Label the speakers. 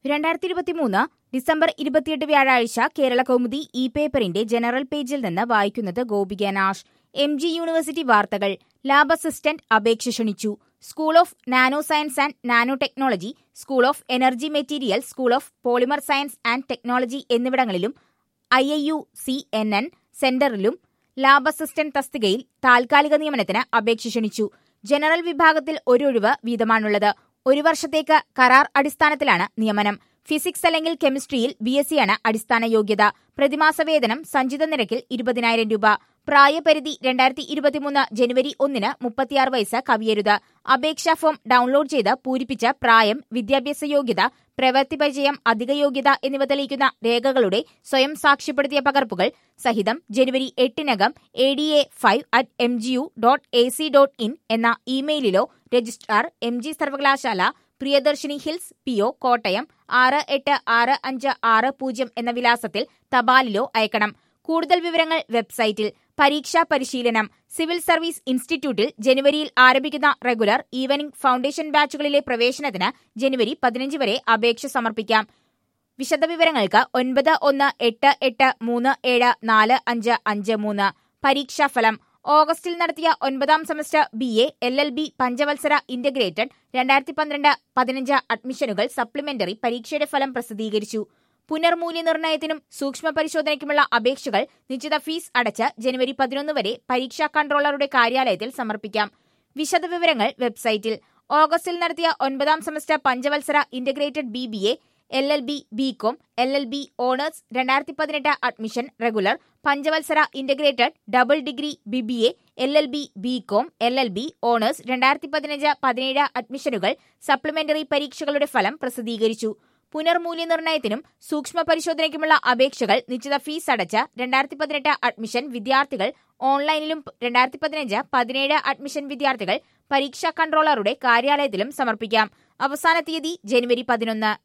Speaker 1: രണ്ടായിരത്തി ഇരുപത്തിമൂന്ന് ഡിസംബർ ഇരുപത്തിയെട്ട് വ്യാഴാഴ്ച കേരള കൗമുദി ഇ പേപ്പറിന്റെ ജനറൽ പേജിൽ നിന്ന് വായിക്കുന്നത് Gopika Nash M G university വാർത്തകൾ ലാബ് അസിസ്റ്റന്റ് അപേക്ഷ ക്ഷണിച്ചു school of nano science and nano technology school of energy material school of polymer science and technology എന്നിവിടങ്ങളിലും I I U C N N സെന്ററിലും ലാബ് അസിസ്റ്റന്റ് തസ്തികയിൽ താൽക്കാലിക നിയമനത്തിന് അപേക്ഷ ക്ഷണിച്ചു ജനറൽ വിഭാഗത്തിൽ ഒരു ഒഴിവ് വീതമാണുള്ളത് ഒരു വർഷത്തേക്ക് കരാർ അടിസ്ഥാനത്തിലാണ് നിയമനം ഫിസിക്സ് അല്ലെങ്കിൽ കെമിസ്ട്രിയിൽ ബി എസ് സിയാണ് അടിസ്ഥാന യോഗ്യത പ്രതിമാസ വേതനം സഞ്ചിത നിരക്കിൽ ഇരുപതിനായിരം രൂപ പ്രായപരിധി രണ്ടായിരത്തി ഇരുപത്തിമൂന്ന് ജനുവരി ഒന്നിന് മുപ്പത്തിയാറ് വയസ്സ് കവിയരുത് അപേക്ഷാ ഫോം ഡൌൺലോഡ് ചെയ്ത് പൂരിപ്പിച്ച പ്രായം വിദ്യാഭ്യാസ യോഗ്യത പ്രവൃത്തി പരിചയം അധിക യോഗ്യത എന്നിവ തെളിയിക്കുന്ന രേഖകളുടെ സ്വയം സാക്ഷ്യപ്പെടുത്തിയ പകർപ്പുകൾ സഹിതം ജനുവരി എട്ടിനകം A D A five at M G U dot A C dot in എന്ന ഇമെയിലിലോ രജിസ്ട്രാർ എം ജി സർവകലാശാല Priyadarshini hills P O Kottayam ആറ് എട്ട് ആറ് അഞ്ച് ആറ് പൂജ്യം എന്ന വിലാസത്തിൽ തപാലിലോ അയക്കണം കൂടുതൽ വിവരങ്ങൾ വെബ്സൈറ്റിൽ പരീക്ഷാ പരിശീലനം സിവിൽ സർവീസ് ഇൻസ്റ്റിറ്റ്യൂട്ടിൽ ജനുവരിയിൽ ആരംഭിക്കുന്ന റെഗുലർ ഈവനിംഗ് ഫൗണ്ടേഷൻ ബാച്ചുകളിലെ പ്രവേശനത്തിന് ജനുവരി പതിനഞ്ച് വരെ അപേക്ഷ സമർപ്പിക്കാം വിശദവിവരങ്ങൾക്ക് ഒൻപത് ഒന്ന് എട്ട് എട്ട് മൂന്ന് ഏഴ് നാല് അഞ്ച് അഞ്ച് മൂന്ന് പരീക്ഷാഫലം ഓഗസ്റ്റിൽ നടത്തിയ ഒൻപതാം semester B A L L B പഞ്ചവത്സര ഇന്റഗ്രേറ്റഡ് രണ്ടായിരത്തി പന്ത്രണ്ട് പതിനഞ്ച് അഡ്മിഷനുകൾ സപ്ലിമെന്ററി പരീക്ഷയുടെ ഫലം പ്രസിദ്ധീകരിച്ചു പുനർമൂല്യനിർണ്ണയത്തിനും സൂക്ഷ്മ പരിശോധനയ്ക്കുമുള്ള അപേക്ഷകൾ നിശ്ചിത ഫീസ് അടച്ച് ജനുവരി പതിനൊന്ന് വരെ പരീക്ഷാ കൺട്രോളറുടെ കാര്യാലയത്തിൽ സമർപ്പിക്കാം വിശദവിവരങ്ങൾ വെബ്സൈറ്റിൽ ഓഗസ്റ്റിൽ നടത്തിയ ഒൻപതാം സെമസ്റ്റർ പഞ്ചവത്സര integrated B B A L L B B com L L B honours രണ്ടായിരത്തി പതിനെട്ട് അഡ്മിഷൻ റെഗുലർ പഞ്ചവത്സര integrated double degree B B A L L B B com L L B honours രണ്ടായിരത്തി പതിനഞ്ച് പതിനേഴ് അഡ്മിഷനുകൾ supplementary പരീക്ഷകളുടെ ഫലം പ്രസിദ്ധീകരിച്ചു പുനർമൂല്യനിർണ്ണയത്തിനും സൂക്ഷ്മ പരിശോധനയ്ക്കുമുള്ള അപേക്ഷകൾ നിശ്ചിത ഫീസ് അടച്ച രണ്ടായിരത്തി പതിനെട്ട് അഡ്മിഷൻ വിദ്യാർത്ഥികൾ ഓൺലൈനിലും രണ്ടായിരത്തി പതിനഞ്ച് പതിനേഴ് അഡ്മിഷൻ വിദ്യാർത്ഥികൾ പരീക്ഷാ കൺട്രോളറുടെ കാര്യാലയത്തിലും സമർപ്പിക്കാം അവസാന തീയതി ജനുവരി പതിനൊന്ന്